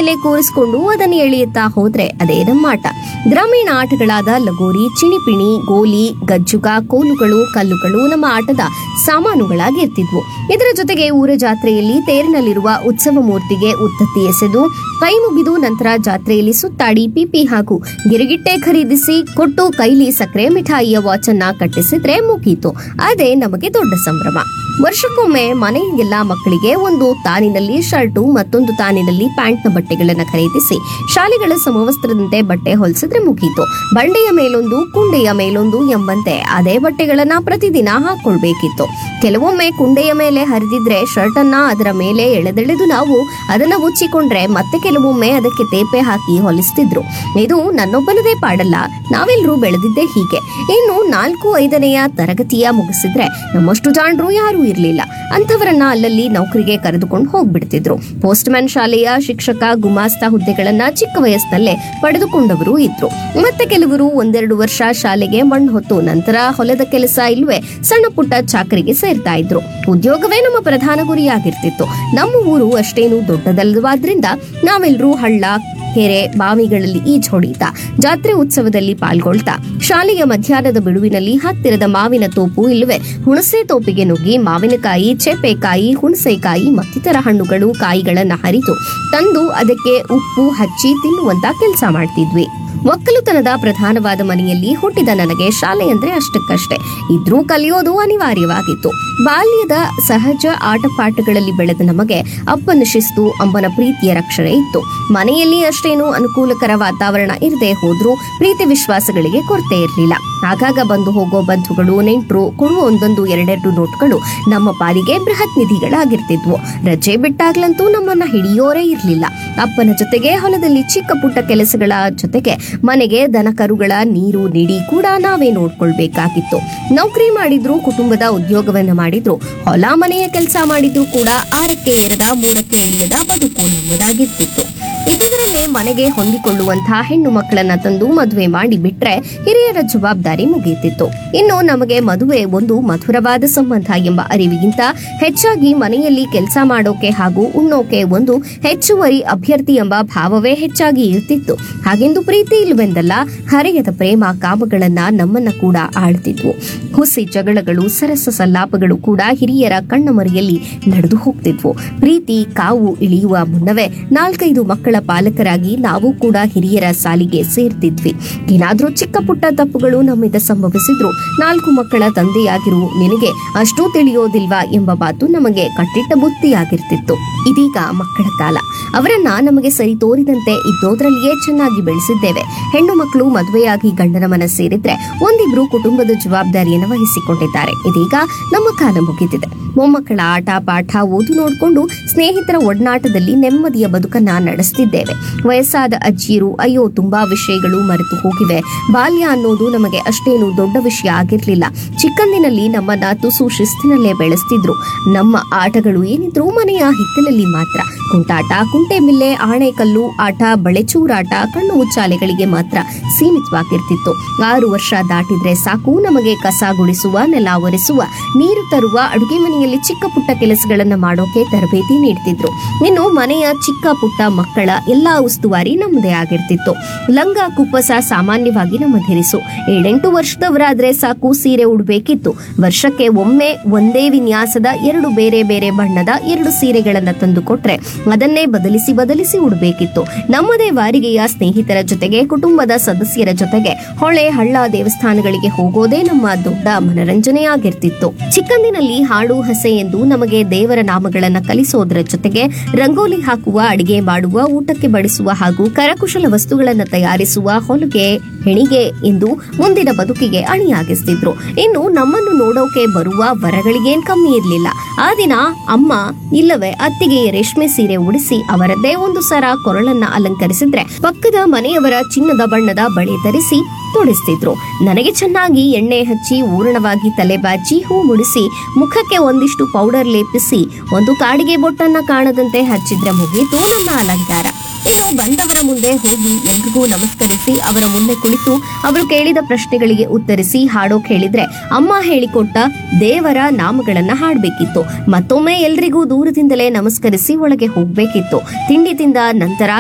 ಮೇಲೆ ಕೂರಿಸಿಕೊಂಡು ಅದನ್ನು ಎಳೆಯುತ್ತಾ ಹೋದ್ರೆ ಅದೇ ನಮ್ಮಾಟ ಗ್ರಾಮೀಣ ಆಟಗಳಾದ ಲಗೋರಿ ಚಿಣಿಪಿಣಿ ಗೋಲಿ ಗಜ್ಜುಗ ಕೋಲುಗಳು ಕಲ್ಲುಗಳು ನಮ್ಮ ಆಟದ ಸಾಮಾನುಗಳಾಗಿರ್ತಿದ್ವು ಇದರ ಜೊತೆಗೆ ಊರ ಜಾತ್ರೆಯಲ್ಲಿ ತೇರಿನಲ್ಲಿರುವ ಉತ್ಸವ ಮೂರ್ತಿಗೆ ಉತ್ತತ್ತಿ ಎಸೆದು ಕೈ ಮುಗಿದು ನಂತರ ಜಾತ್ರೆಯಲ್ಲಿ ಸುತ್ತಾಡಿ ಪಿಪಿ ಹಾಗೂ ಗಿರಿಗಿಟ್ಟೆ ಖರೀದಿಸಿ ಕೊಟ್ಟು ಕೈಲಿ ಸಕ್ಕರೆ ಮಿಠಾಯಿಯ ವಾಚ್ ಅನ್ನ ಕಟ್ಟಿಸಿದ್ರೆ ಮುಗೀತು ಅದೇ ನಮಗೆ ದೊಡ್ಡ ಸಂಭ್ರಮ ವರ್ಷಕ್ಕೊಮ್ಮೆ ಮನೆಗೆಲ್ಲ ಮಕ್ಕಳಿಗೆ ಒಂದು ತಾನಿನಲ್ಲಿ ಶರ್ಟು ಮತ್ತೊಂದು ತಾನಿನಲ್ಲಿ ಪ್ಯಾಂಟ್ನ ಬಟ್ಟೆಗಳನ್ನ ಖರೀದಿಸಿ ಶಾಲೆಗಳ ಸಮವಸ್ತ್ರದಂತೆ ಬಟ್ಟೆ ಹೊಲಿಸಿದ್ರೆ ಮುಗೀತು ಬಂಡೆಯ ಮೇಲೊಂದು ಕುಂಡೆಯ ಮೇಲೊಂದು ಎಂಬಂತೆ ಅದೇ ಬಟ್ಟೆಗಳನ್ನ ಪ್ರತಿದಿನ ಹಾಕೊಳ್ಬೇಕಿತ್ತು ಕೆಲವೊಮ್ಮೆ ಕುಂಡೆಯ ಮೇಲೆ ಹರಿದಿದ್ರೆ ಶರ್ಟ್ ಅನ್ನ ಅದರ ಮೇಲೆ ಎಳೆದೆಳೆದು ನಾವು ಅದನ್ನ ಮುಚ್ಚಿಕೊಂಡ್ರೆ ಮತ್ತೆ ಕೆಲವೊಮ್ಮೆ ಅದಕ್ಕೆ ತೇಪೆ ಹಾಕಿ ಹೊಲಿಸ್ತಿದ್ರು ಇದು ನನ್ನೊಬ್ಬನದೇ ಪಾಡಲ್ಲ ನಾವೆಲ್ಲರೂ ಬೆಳೆದಿದ್ದೇ ಹೀಗೆ ಇನ್ನು ನಾಲ್ಕು ಐದನೆಯ ತರಗತಿಯ ಮುಗಿಸಿದ್ರೆ ನಮ್ಮಷ್ಟು ಜಾಣರು ಯಾರೂ ಇರಲಿಲ್ಲ ಅಂಥವರನ್ನ ಅಲ್ಲಲ್ಲಿ ನೌಕರಿಗೆ ಕರೆದುಕೊಂಡು ಹೋಗ್ಬಿಡ್ತಿದ್ರು ಪೋಸ್ಟ್ ಮ್ಯಾನ್ ಶಾಲೆಯ ಶಿಕ್ಷಕ ಗುಮಾಸ್ತ ಹುದ್ದೆಗಳನ್ನ ಚಿಕ್ಕ ವಯಸ್ಸಿನಲ್ಲೇ ಪಡೆದುಕೊಂಡವರು ಇದ್ರು ಮತ್ತೆ ಕೆಲವರು ಒಂದೆರಡು ವರ್ಷ ಶಾಲೆಗೆ ಮಣ್ಣು ಹೊತ್ತು ನಂತರ ಹೊಲದ ಕೆಲಸ ಇಲ್ವೇ ಸಣ್ಣ ಪುಟ್ಟ ಚಾಕರಿಗೆ ಸೇರ್ತಾ ಇದ್ರು ಉದ್ಯೋಗವೇ ನಮ್ಮ ಪ್ರಧಾನ ಗುರಿಯಾಗಿರ್ತಿತ್ತು ನಮ್ಮ ಊರು ಅಷ್ಟೇನು ದೊಡ್ಡದಲ್ಲವಾದ್ರಿಂದ ನಾವೆಲ್ಲರೂ ಹಳ್ಳ ಕೆರೆ ಬಾವಿಗಳಲ್ಲಿ ಈಜ್ ಹೊಡೀತಾ ಜಾತ್ರೆ ಉತ್ಸವದಲ್ಲಿ ಪಾಲ್ಗೊಳ್ತಾ ಶಾಲೆಯ ಮಧ್ಯಾಹ್ನದ ಬಿಡುವಿನಲ್ಲಿ ಹತ್ತಿರದ ಮಾವಿನ ತೋಪು ಇಲ್ಲವೇ ಹುಣಸೆ ತೋಪಿಗೆ ನುಗ್ಗಿ ಮಾವಿನಕಾಯಿ ಚೇಪೆಕಾಯಿ ಹುಣಸೆಕಾಯಿ ಮತ್ತಿತರ ಹಣ್ಣುಗಳು ಕಾಯಿಗಳನ್ನ ಹರಿದು ತಂದು ಅದಕ್ಕೆ ಉಪ್ಪು ಹಚ್ಚಿ ತಿನ್ನುವಂತ ಕೆಲಸ ಮಾಡ್ತಿದ್ವಿ ಒಕ್ಕಲುತನದ ಪ್ರಧಾನವಾದ ಮನೆಯಲ್ಲಿ ಹುಟ್ಟಿದ ನನಗೆ ಶಾಲೆ ಅಂದ್ರೆ ಅಷ್ಟಕ್ಕಷ್ಟೇ ಇದ್ರೂ ಕಲಿಯೋದು ಅನಿವಾರ್ಯವಾಗಿತ್ತು ಬಾಲ್ಯದ ಸಹಜ ಆಟಪಾಠಗಳಲ್ಲಿ ಬೆಳೆದ ನಮಗೆ ಅಪ್ಪನ ಶಿಸ್ತು ಅಮ್ಮನ ಪ್ರೀತಿಯ ರಕ್ಷಣೆ ಇತ್ತು ಮನೆಯಲ್ಲಿ ಅಷ್ಟೇನು ಅನುಕೂಲಕರ ವಾತಾವರಣ ಇರದೆ ಹೋದ್ರೂ ಪ್ರೀತಿ ವಿಶ್ವಾಸಗಳಿಗೆ ಕೊರತೆ ಇರಲಿಲ್ಲ ಆಗಾಗ ಬಂದು ಹೋಗೋ ಬಂಧುಗಳು ನೆಂಟರು ಕೊಡುವ ಒಂದೊಂದು ಎರಡೆರಡು ನೋಟ್ಗಳು ನಮ್ಮ ಪಾಲಿಗೆ ಬೃಹತ್ ನಿಧಿಗಳಾಗಿರ್ತಿದ್ವು ರಜೆ ಬಿಟ್ಟಾಗ್ಲಂತೂ ನಮ್ಮನ್ನ ಹಿಡಿಯೋರೇ ಇರಲಿಲ್ಲ ಅಪ್ಪನ ಜೊತೆಗೆ ಹೊಲದಲ್ಲಿ ಚಿಕ್ಕ ಪುಟ್ಟ ಕೆಲಸಗಳ ಜೊತೆಗೆ ಮನೆಗೆ ದನ ಕರುಗಳ ನೀರು ನಿಡಿ ಕೂಡ ನಾವೇ ನೋಡ್ಕೊಳ್ಬೇಕಾಗಿತ್ತು ನೌಕರಿ ಮಾಡಿದ್ರು ಕುಟುಂಬದ ಉದ್ಯೋಗವನ್ನ ಮಾಡಿದ್ರು ಹೊಲ ಮನೆಯ ಕೆಲಸ ಮಾಡಿದ್ರು ಕೂಡ ಆರಕ್ಕೆ ಏರದ ಮೂರಕ್ಕೆ ಇಳಿಯದ ಬದುಕು ನಮ್ಮದಾಗಿರ್ತಿತ್ತು ಇದ್ದುದರಲ್ಲೇ ಮನೆಗೆ ಹೊಂದಿಕೊಳ್ಳುವಂತಹ ಹೆಣ್ಣು ಮಕ್ಕಳನ್ನ ತಂದು ಮದುವೆ ಮಾಡಿ ಬಿಟ್ರೆ ಹಿರಿಯರ ಜವಾಬ್ದಾರಿ ಮುಗಿಯುತ್ತಿತ್ತು ಇನ್ನು ನಮಗೆ ಮದುವೆ ಒಂದು ಮಧುರವಾದ ಸಂಬಂಧ ಎಂಬ ಅರಿವಿಗಿಂತ ಹೆಚ್ಚಾಗಿ ಮನೆಯಲ್ಲಿ ಕೆಲಸ ಮಾಡೋಕೆ ಹಾಗೂ ಉಣ್ಣೋಕೆ ಒಂದು ಹೆಚ್ಚುವರಿ ಅಭ್ಯರ್ಥಿ ಎಂಬ ಭಾವವೇ ಹೆಚ್ಚಾಗಿ ಇರ್ತಿತ್ತು ಹಾಗೆಂದು ಪ್ರೀತಿ ಇಲ್ವೆಂದಲ್ಲ ಹರೆಯದ ಪ್ರೇಮ ಕಾಮಗಳನ್ನ ನಮ್ಮನ್ನ ಕೂಡ ಆಳ್ತಿದ್ವು ಹುಸಿ ಜಗಳಗಳು ಸರಸ ಸಲ್ಲಾಪಗಳು ಕೂಡ ಹಿರಿಯರ ಕಣ್ಣ ಮರೆಯಲ್ಲಿ ನಡೆದು ಹೋಗ್ತಿದ್ವು ಪ್ರೀತಿ ಕಾವು ಇಳಿಯುವ ಮುನ್ನವೇ ನಾಲ್ಕೈದು ಮಕ್ಕಳ ಪಾಲಕರಾಗಿ ನಾವು ಕೂಡ ಹಿರಿಯರ ಸಾಲಿಗೆ ಸೇರ್ತಿದ್ವಿ ಏನಾದ್ರೂ ಚಿಕ್ಕ ಪುಟ್ಟ ತಪ್ಪುಗಳು ನಮ್ಮಿಂದ ಸಂಭವಿಸಿದ್ರು ನಾಲ್ಕು ಮಕ್ಕಳ ತಂದೆಯಾಗಿರು ನಿನಗೆ ಅಷ್ಟೂ ತಿಳಿಯೋದಿಲ್ವಾ ಎಂಬ ಮಾತು ನಮಗೆ ಕಟ್ಟಿಟ್ಟ ಬುತ್ತಿಯಾಗಿರ್ತಿತ್ತು ಇದೀಗ ಮಕ್ಕಳ ಕಾಲ ಅವರನ್ನ ನಮಗೆ ಸರಿ ತೋರಿದಂತೆ ಇದ್ದೋದ್ರಲ್ಲಿಯೇ ಚೆನ್ನಾಗಿ ಬೆಳೆಸಿದ್ದೇವೆ ಹೆಣ್ಣು ಮಕ್ಕಳು ಮದುವೆಯಾಗಿ ಗಂಡನ ಮನ ಸೇರಿದ್ರೆ ಒಂದಿಬ್ರು ಕುಟುಂಬದ ಜವಾಬ್ದಾರಿಯನ್ನು ವಹಿಸಿಕೊಂಡಿದ್ದಾರೆ ಇದೀಗ ನಮ್ಮ ಕಾಲ ಮುಗಿದಿದೆ ಮೊಮ್ಮಕ್ಕಳ ಆಟ ಪಾಠ ಓದು ನೋಡಿಕೊಂಡು ಸ್ನೇಹಿತರ ಒಡನಾಟದಲ್ಲಿ ನೆಮ್ಮದಿಯ ಬದುಕನ್ನ ನಡೆಸ್ತಿದ್ದೇವೆ ವಯಸ್ಸಾದ ಅಜ್ಜಿಯರು ಅಯ್ಯೋ ತುಂಬಾ ವಿಷಯಗಳು ಮರೆತು ಹೋಗಿವೆ ಬಾಲ್ಯ ಅನ್ನೋದು ನಮಗೆ ಅಷ್ಟೇನು ದೊಡ್ಡ ವಿಷಯ ಆಗಿರ್ಲಿಲ್ಲ ಚಿಕ್ಕಂದಿನಲ್ಲಿ ನಮ್ಮನ್ನ ತುಸು ಶಿಸ್ತಿನಲ್ಲೇ ಬೆಳೆಸ್ತಿದ್ರು ನಮ್ಮ ಆಟಗಳು ಏನಿದ್ರು ಮನೆಯ ಹಿತ್ತಲಲ್ಲಿ ಮಾತ್ರ ಕುಂಟಾಟ ಕುಂಟೆಬಿಲ್ಲೆ ಆಣೆಕಲ್ಲು ಆಟ ಬಳೆಚೂರಾಟ ಕಣ್ಣು ಮುಚ್ಚಾಲೆಗಳಿಗೆ ಮಾತ್ರ ಸೀಮಿತವಾಗಿರ್ತಿತ್ತು ಆರು ವರ್ಷ ದಾಟಿದ್ರೆ ಸಾಕು ನಮಗೆ ಕಸ ಗುಡಿಸುವ ನೆಲ ಒರೆಸುವ ನೀರು ತರುವ ಅಡುಗೆ ಮನೆಯಲ್ಲಿ ಚಿಕ್ಕ ಪುಟ್ಟ ಕೆಲಸಗಳನ್ನ ಮಾಡೋಕೆ ತರಬೇತಿ ನೀಡ್ತಿದ್ರು ಇನ್ನು ಮನೆಯ ಚಿಕ್ಕ ಪುಟ್ಟ ಮಕ್ಕಳ ಎಲ್ಲಾ ಉಸ್ತುವಾರಿ ನಮ್ಮದೇ ಆಗಿರ್ತಿತ್ತು ಲಂಗ ಕುಪ್ಪಸ ಸಾಮಾನ್ಯವಾಗಿ ನಮ್ಮ ಧರಿಸು ಏಳೆಂಟು ವರ್ಷದವರಾದ್ರೆ ಸಾಕು ಸೀರೆ ಉಡ್ಬೇಕಿತ್ತು ವರ್ಷಕ್ಕೆ ಒಮ್ಮೆ ಒಂದೇ ವಿನ್ಯಾಸದ ಎರಡು ಬೇರೆ ಬೇರೆ ಬಣ್ಣದ ಎರಡು ಸೀರೆಗಳನ್ನ ತಂದು ಕೊಟ್ರೆ ಅದನ್ನೇ ಬದಲಿಸಿ ಬದಲಿಸಿ ಉಡ್ಬೇಕಿತ್ತು ನಮ್ಮದೇ ವಾರಿಗೆಯ ಸ್ನೇಹಿತರ ಜೊತೆಗೆ ಕುಟುಂಬದ ಸದಸ್ಯರ ಜೊತೆಗೆ ಹೊಳೆ ಹಳ್ಳ ದೇವಸ್ಥಾನಗಳಿಗೆ ಹೋಗೋದೇ ನಮ್ಮ ದೊಡ್ಡ ಮನರಂಜನೆಯಾಗಿರ್ತಿತ್ತು ಚಿಕ್ಕಂದಿನಲ್ಲಿ ಹಾಡು ಹಸೆ ಎಂದು ನಮಗೆ ದೇವರ ನಾಮಗಳನ್ನ ಕಲಿಸೋದರ ಜೊತೆಗೆ ರಂಗೋಲಿ ಹಾಕುವ ಅಡಿಗೆ ಮಾಡುವ ಊಟಕ್ಕೆ ಬಡಿಸುವ ಹಾಗೂ ಕರಕುಶಲ ವಸ್ತುಗಳನ್ನು ತಯಾರಿಸುವ ಹೊಲಿಗೆ ಹೆಣಿಗೆ ಎಂದು ಮುಂದಿನ ಬದುಕಿಗೆ ಅಣಿಯಾಗಿಸ್ತಿದ್ರು ಇನ್ನು ನಮ್ಮನ್ನು ನೋಡೋಕೆ ಬರುವ ವರಗಳಿಗೇನ್ ಕಮ್ಮಿ ಇರಲಿಲ್ಲ ಆ ದಿನ ಅಮ್ಮ ಇಲ್ಲವೇ ಅತ್ತಿಗೆ ರೇಷ್ಮೆ ಸೀರೆ ಉಡಿಸಿ ಅವರದ್ದೇ ಒಂದು ಸರ ಕೊರಳನ್ನ ಅಲಂಕರಿಸಿದ್ರೆ ಪಕ್ಕದ ಮನೆಯವರ ಚಿನ್ನದ ಬಣ್ಣದ ಬಳೆ ಧರಿಸಿ ತೊಡಿಸ್ತಿದ್ರು ನನಗೆ ಚೆನ್ನಾಗಿ ಎಣ್ಣೆ ಹಚ್ಚಿ ಊರಣವಾಗಿ ತಲೆ ಬಾಚಿ ಹೂ ಮುಡಿಸಿ ಮುಖಕ್ಕೆ ಒಂದಿಷ್ಟು ಪೌಡರ್ ಲೇಪಿಸಿ ಒಂದು ಕಾಡಿಗೆ ಬೊಟ್ಟನ್ನ ಕಾಣದಂತೆ ಹಚ್ಚಿದ್ರೆ ಮುಗೀತು ನನ್ನ ಅಲಂಕಾರ ಇನ್ನು ಬಂದವರ ಮುಂದೆ ಹೋಗಿ ಎಲ್ರಿಗೂ ನಮಸ್ಕರಿಸಿ ಅವರ ಮುಂದೆ ಕುಳಿತು ಅವರು ಕೇಳಿದ ಪ್ರಶ್ನೆಗಳಿಗೆ ಉತ್ತರಿಸಿ ಹಾಡೋಕ್ ಹೇಳಿದ್ರೆ ಅಮ್ಮ ಹೇಳಿಕೊಟ್ಟ ದೇವರ ನಾಮಗಳನ್ನ ಹಾಡ್ಬೇಕಿತ್ತು ಮತ್ತೊಮ್ಮೆ ಎಲ್ರಿಗೂ ದೂರದಿಂದಲೇ ನಮಸ್ಕರಿಸಿ ಒಳಗೆ ಹೋಗ್ಬೇಕಿತ್ತು ತಿಂಡಿ ತಿಂದ ನಂತರ